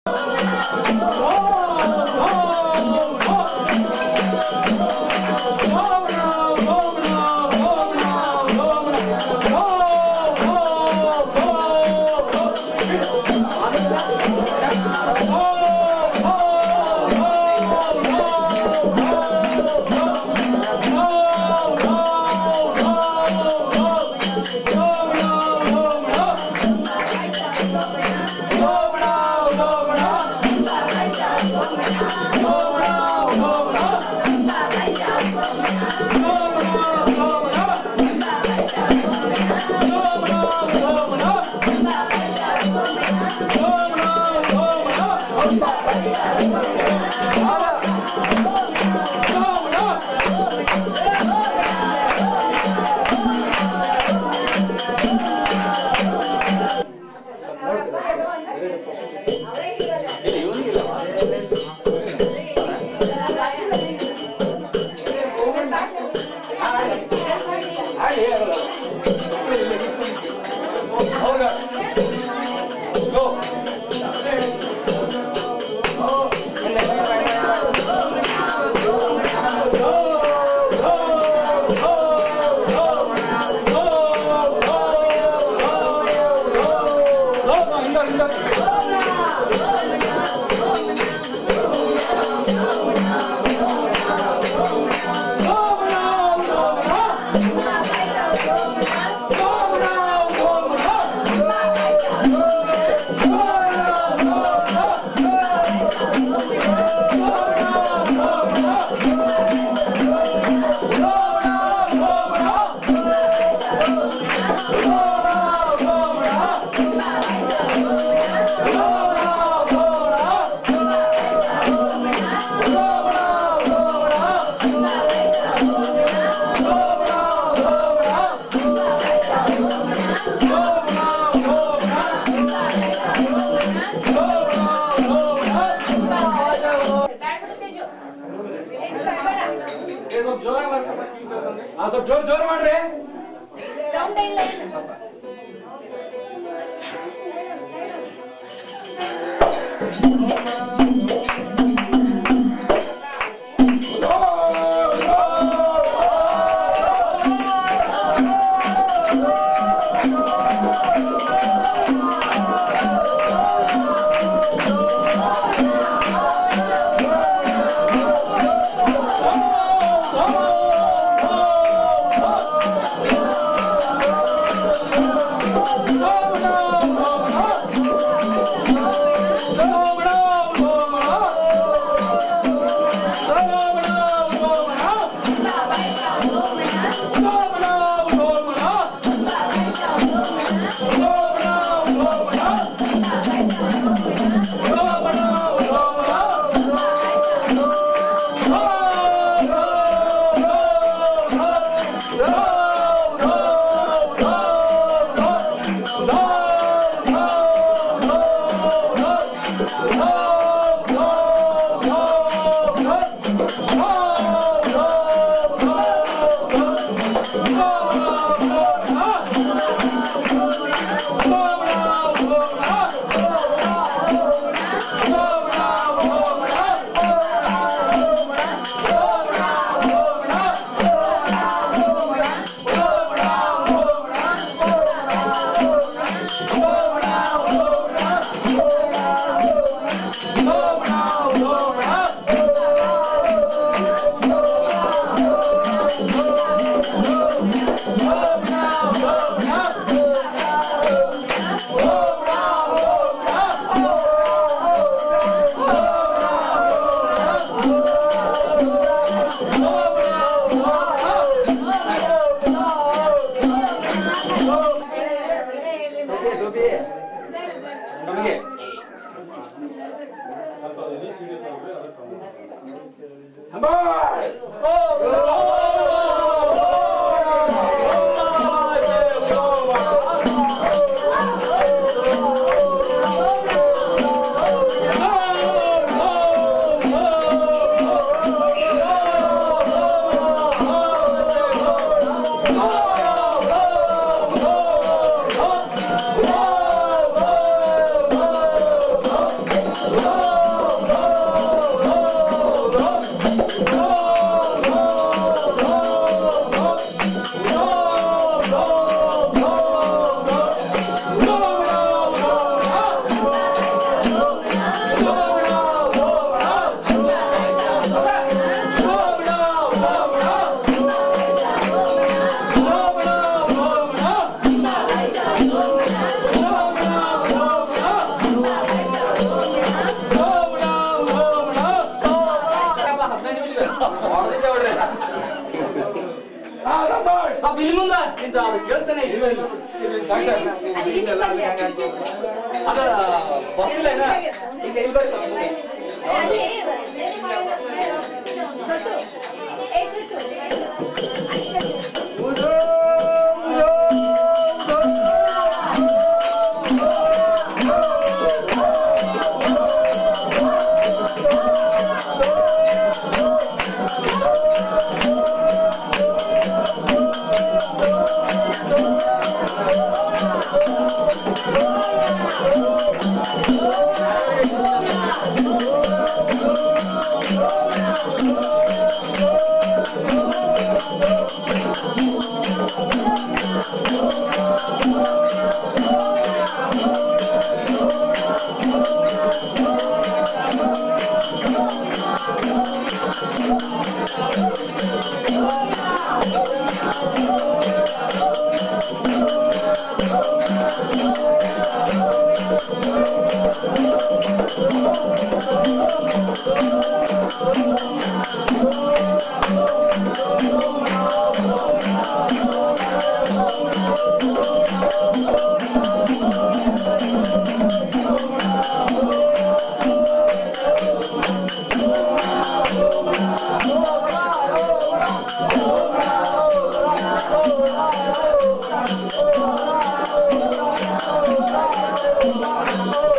ಹಾ ಸ್ವಲ್ಪ ಜೋರ್ ಜೋರ್ ಮಾಡ್ರಿ ಸೌಂಡ್ ಇಲ್ಲ ನಮಗೆ Oh, ಹದಿನೈದು ನಿಮಿಷ ಹೊಡೆದಿದ್ದೆ ಹೊಡ್ರಿ ಸ್ವಲ್ಪ ಇಲ್ಲಿ ಮುಂದ ಇಂತ ಅದು ಕೇಳಿಸ್ತಾನೆ ಇಲ್ಲ ಸಾಕು ಸಾಕು ಅದ ಬರ್ತಿಲ್ಲ ಏನ ಈಗ ಇಲ್ಲಿ ಬರ್ರಿ ಸ್ವಲ್ಪ ಮುಂದೆ. ಅಲ್ಲಿ ಚೊಟ್ಟು ಏ ಚೊಟ್ಟು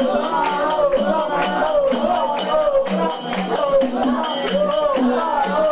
ಆ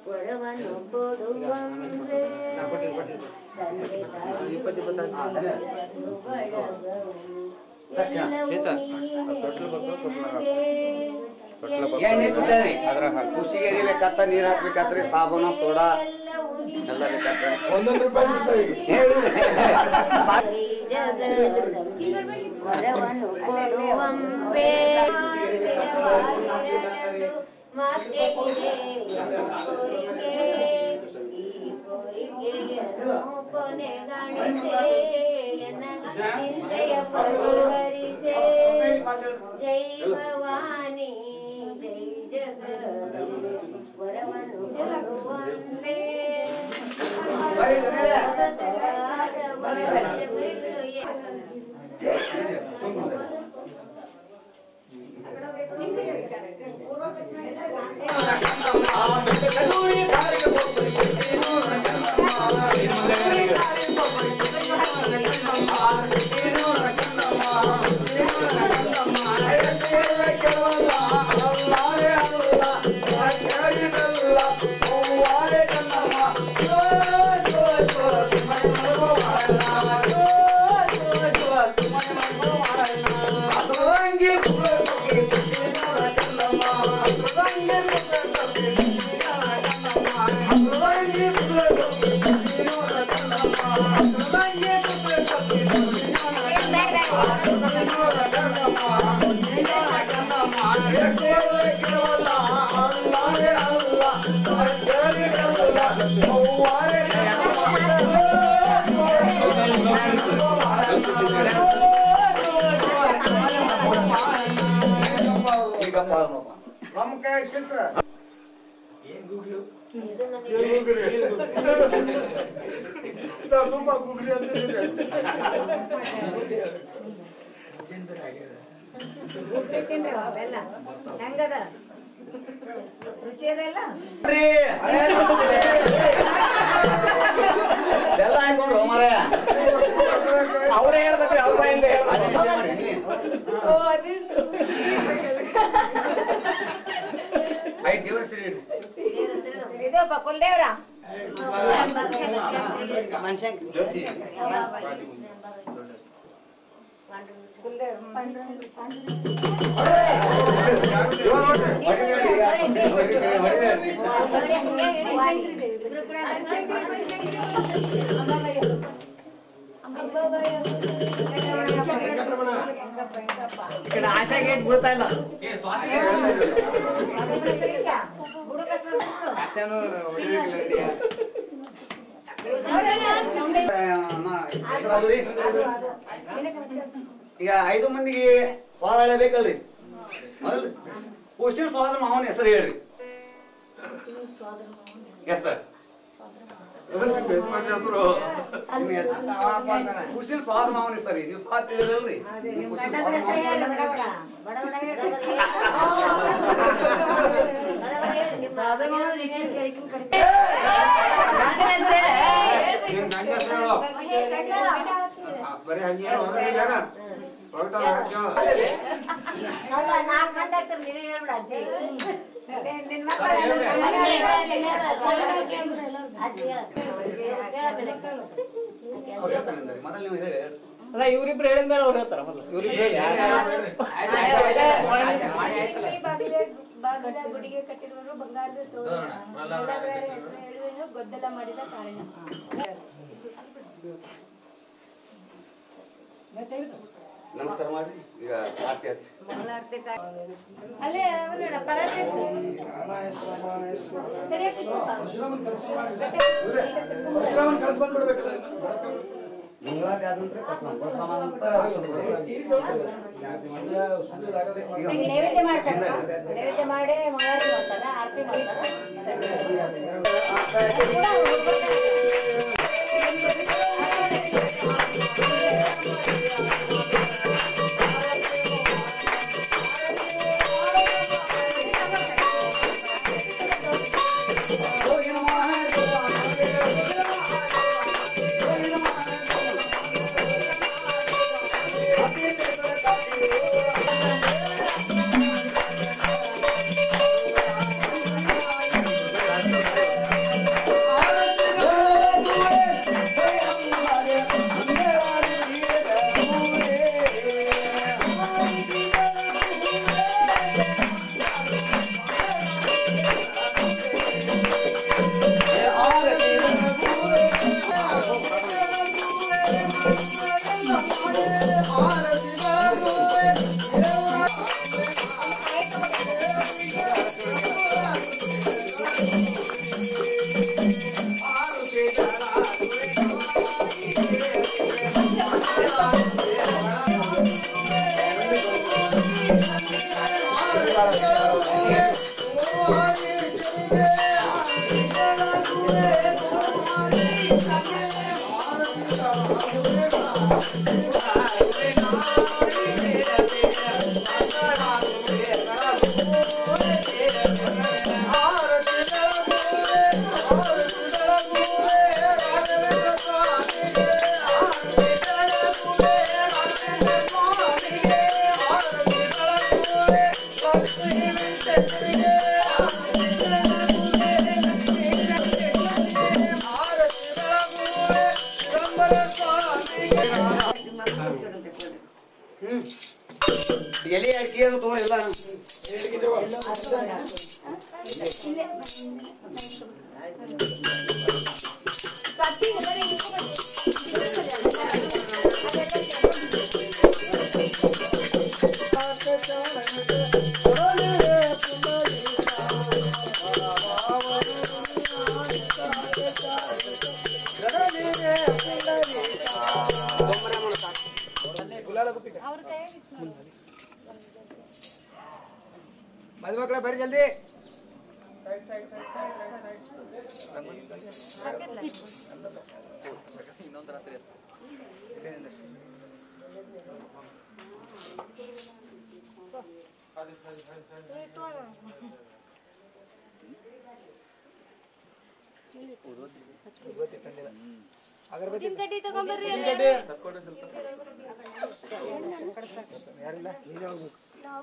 ವರವನ್ನು ಕೊಡುವಂತೆ ತಂದೆ ತಾಯಿ ಎಣ್ಣೆ ಬಿಟ್ಟರಿ ಅದ್ರ ಖುಷಿಗೆ ಎರಿಬೇಕತ್ತ ನೀರ್ ಹಾಕ್ಬೇಕತ್ರಿ ಸಾಬೂನು ಸೋಡಾ ಎಲ್ಲ ಬೇಕತ್ತ ಒಂದೊಂದು ರೂಪಾಯಿ ಸಿಗ್ತವೆ ವರವನ್ನು ಕೊಡುವಂತೆ ಮಾತೆ ಕೊನೆಗಾಣಿಸೆ ಚಿಂತೆಯ ಪರಿಹರಿಸೆ ಜೈ ಭವಾನಿ ಜೈ ಜಗ ವರವನ್ನು ಕೊಡುವಂತೆ ಈಗ ನಮ್ಮ ಕೈ ಸಿಕ್ಕ್ರ ಸುಮ್ಮ ಗುಗ್ರಿ ಅಂತಿದ್ರೆ ಹೆಂಗದ ರುಚಿ ಅದೆಲ್ಲ ಬೆಲ್ಲ ಹಾಕೊಂಡ್ರು ಮರ ಅವರೇ ಹೇಳ್ಬೇಕು ಅವ್ರ ಬಾಯಿಂದ ಐದು ದೇವ್ರ ಸಿರಿ ಇದು ಕುಲದೇವ್ರ ಜ್ಯೋತಿ ಈ ಕಡೆ ಆಶಾ ಗೇಟ್ ಬೀಳ್ತಾ ಇಲ್ಲ ಈಗ ಐದು ಮಂದಿಗೆ ಸ್ವಾದ ಹೇಳಬೇಕಲ್ರಿ ಮೊದಲು ಕುಶಿಲ್ ಸ್ವಾದ ಮಾವನ ಹೆಸರು ಹೇಳ್ರಿ ಎಸ್ ಸರ್ ಕುಶಿಲ್ ಸ್ವಾದ ಮಾವನ ಹೆಸರು ನೀವು ಸ್ವಾದ ತಿಳಿರಲ್ರಿ ನೀವು ಕುಶಿಲ್ ಸ್ವಾದ ಮಾವನ ಹೆಸರು. ನಿಮ್ ಗಂಡ ಹೆಸ್ರು ಹೇಳು. ಬರೀ ಹಂಗೆ ಹೊರಗಿಲ್ಲ ಹೋಗ್ತಾವ ಕೇಳು ಅವ್ರು ಹೇಳ್ತಾನೆ ಅಂದ್ರಿ. ಮೊದಲು ನೀವು ಹೇಳಿ ಹೇಳ್ರಿ. ಅಲ್ಲ ಇವ್ರಿಬ್ರು ಹೇಳಿದ್ಮೇಲೆ ಅವ್ರು ಹೇಳ್ತಾರ ಮೊದಲು ಇವ್ರಿಬ್ರು ಬಾಗಿಲ ಗುಡಿಗೆ ಕಟ್ಟಿರುವರು ಬಂಗಾರದ ತೋರಣ ಎಲ್ಲದರ ಹೆಸರು ಹೇಳುವೆನು ಗೊದ್ದಲ ಮಾಡಿದ ಕಾರಣ ನಮಸ್ಕಾರ ಮಾಡ್ರಿ ಈಗ ಆರತಿ ಹಚ್ಚಿ ಅಲ್ಲೇ ಅವನೋಡ ಪರಾತೆ ಸರಿಯಾಗಿ ಪರಶುರಾಮನ್ ಕಳ್ಸಿ ಬಂದ್ಬಿಡ್ಬೇಕಲ್ಲ ಮಂಗಳಾರತಿ ಆದ ನಂತರ ಪರಶುರಾಮ. ಪರಶುರಾಮ ಅಂತ ನೈವೇದ್ಯ ಮಾಡ್ತಾರೆ ನೈವೇದ್ಯ ಮಾಡಿ ಮಂಗಳಾರತಿ ಮಾಡ್ತಾರೆ ಆರತಿ ಮಾಡ್ತಾರೆ ಿ ಎಲೆ ಅಡಿಕೆ ಅದು ತೋರಿ ಎಲ್ಲ ಮದುಮಕ್ಕಳ ಬರ್ರಿ ಜಲ್ದಿ ಅಗರಬತ್ತಿ ಕಡ್ಡಿ ತಗೊಂಬರ್ರಿ ಯಾರಿಲ್ಲ ನೀನೇ ಹೋಗ್ಬೇಕು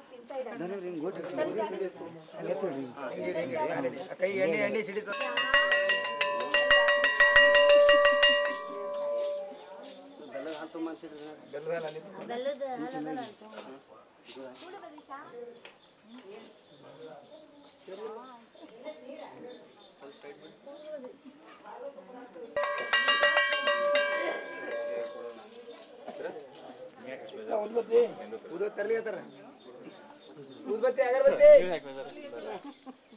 ಕೈ ಎಣ್ಣೆ ಎಣ್ಣೆ ಸಿಡಿತ ಬೆಲ್ಲದ ಅಲ್ಲಿ ಬೆಲ್ಲದ ಹಾಲದಲ್ಲ ಊದ ತರ್ಲಿ ಅಂತಾರ ಊದ್ಬತ್ತಿ ಅಗರಬತ್ತಿ